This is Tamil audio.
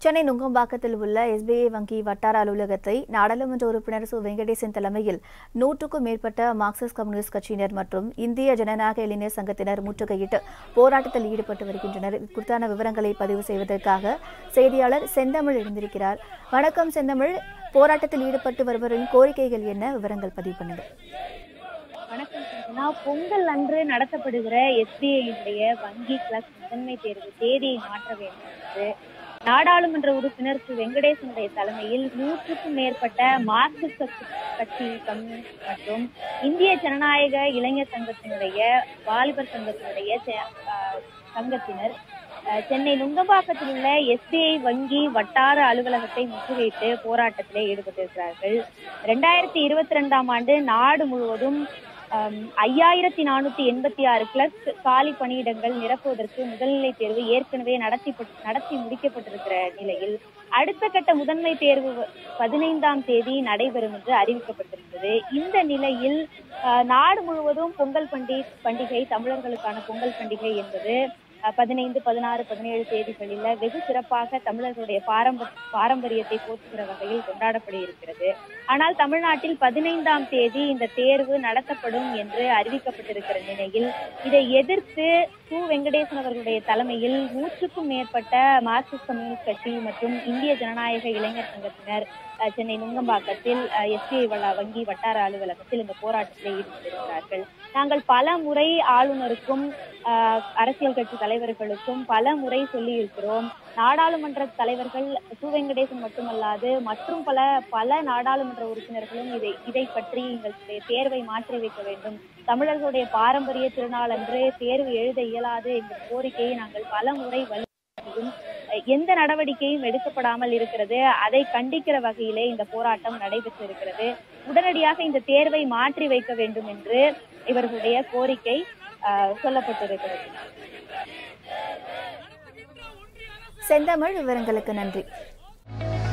சென்னை நுங்கம்பாக்கத்தில் உள்ள எஸ்பிஐ வங்கி வட்டார அலுவலகத்தை நாடாளுமன்ற உறுப்பினர் சு வெங்கடேசன் தலைமையில் நூற்றுக்கும் மேற்பட்ட மார்க்சிஸ்ட் கம்யூனிஸ்ட் கட்சியினர் மற்றும் இந்திய ஜனநாயக இளைஞர் சங்கத்தினர் முற்றுகையிட்டு போராட்டத்தில் ஈடுபட்டு வருகின்றனர் இது குறித்தான விவரங்களை பதிவு செய்வதற்காக செய்தியாளர் செந்தமிழ் எழுந்திருக்கிறார் வணக்கம் செந்தமிழ் போராட்டத்தில் ஈடுபட்டு வருபவரின் கோரிக்கைகள் என்ன விவரங்கள் பதிவு பண்ணுங்க வணக்கம் சந்தனா பொங்கல் அன்று நடத்தப்படுகிற எஸ்பிஐடைய வங்கி கிளஸ் முதன்மை தேர்வு தேதியை மாற்ற வேண்டும் என்று நாடாளுமன்ற உறுப்பினர் திரு வெங்கடேசனுடைய தலைமையில் நூற்றுக்கும் மேற்பட்ட மார்க்சிஸ்ட் கட்சி- கட்சி கம்யூனிஸ்ட் மற்றும் இந்திய ஜனநாயக இளைஞர் சங்கத்தினுடைய வாலிபர் சங்கத்தினுடைய செ- ஆஹ் சங்கத்தினர் ஆஹ் சென்னை நுங்கம்பாக்கத்தில் உள்ள எஸ்பிஐ வங்கி வட்டார அலுவலகத்தை முற்றுகையிட்டு போராட்டத்திலே ஈடுபட்டிருக்கிறார்கள் ரெண்டாயிரத்தி இருபத்தி ரெண்டாம் ஆண்டு நாடு முழுவதும் ஆம், ஐயாயிரத்தி நானூத்தி எண்பத்தி ஆறு கிளர்க் காலி பணியிடங்கள் நிரப்புவதற்கு முதல்நிலை தேர்வு ஏற்கனவே நடத்தி நடத்தி முடிக்கப்பட்டிருக்கிற நிலையில் அடுத்த கட்ட முதன்மை தேர்வு வ- பதினைந்தாம் தேதி நடைபெறும் என்று அறிவிக்கப்பட்டிருந்தது இந்த நிலையில் ஆஹ், நாடு முழுவதும் பொங்கல் பண்டி பண்டிகை தமிழர்களுக்கான பொங்கல் பண்டிகை என்பது அஹ், பதினைந்து பதினாறு பதினேழு தேதிகளில் வெகு சிறப்பாக தமிழர்களுடைய பாரம்ப பாரம்பரியத்தை போற்றுகிற வகையில் கொண்டாடப்பட இருக்கிறது ஆனால் தமிழ்நாட்டில் பதினைந்தாம் தேதி இந்த தேர்வு நடத்தப்படும் என்று அறிவிக்கப்பட்டிருக்கிற நிலையில் இதை எதிர்த்து சு வெங்கடேசன் அவர்களுடைய தலைமையில் நூற்றுக்கும் மேற்பட்ட மார்க்சிஸ்ட் கம்யூனிஸ்ட் கட்சி மற்றும் இந்திய ஜனநாயக இளைஞர் சங்கத்தினர் அஹ், சென்னை நுங்கம்பாக்கத்தில் எஸ்பிஐ வங்கி வட்டார அலுவலகத்தில் இந்த போராட்டத்தில் ஈடுபட்டிருக்கிறார்கள் நாங்கள் பல முறை ஆளுநருக்கும் அஹ், அரசியல் கட்சி தலைவர்களுக்கும் பல முறை சொல்லியிருக்கிறோம் நாடாளுமன்ற தலைவர்கள் சு வெங்கடேசன் மட்டுமல்லாது மற்றும் பல பல நாடாளுமன்ற உறுப்பினர்களும் இதை இதை பற்றி எங்களுடைய தேர்வை மாற்றி வைக்க வேண்டும் தமிழர்களுடைய பாரம்பரிய திருநாள் அன்று தேர்வு எழுத இயலாது என்ற கோரிக்கையை நாங்கள் பல முறை வலியுறுத்தியும் அஹ், எந்த நடவடிக்கையும் எடுக்கப்படாமல் இருக்கிறது அதை கண்டிக்கிற வகையிலே இந்த போராட்டம் நடைபெற்று இருக்கிறது உடனடியாக இந்த தேர்வை மாற்றி வைக்க வேண்டும் என்று இவர்களுடைய கோரிக்கை அஹ், சொல்லப்பட்டிருக்கிறது செந்தமிழ் விவரங்களுக்கு நன்றி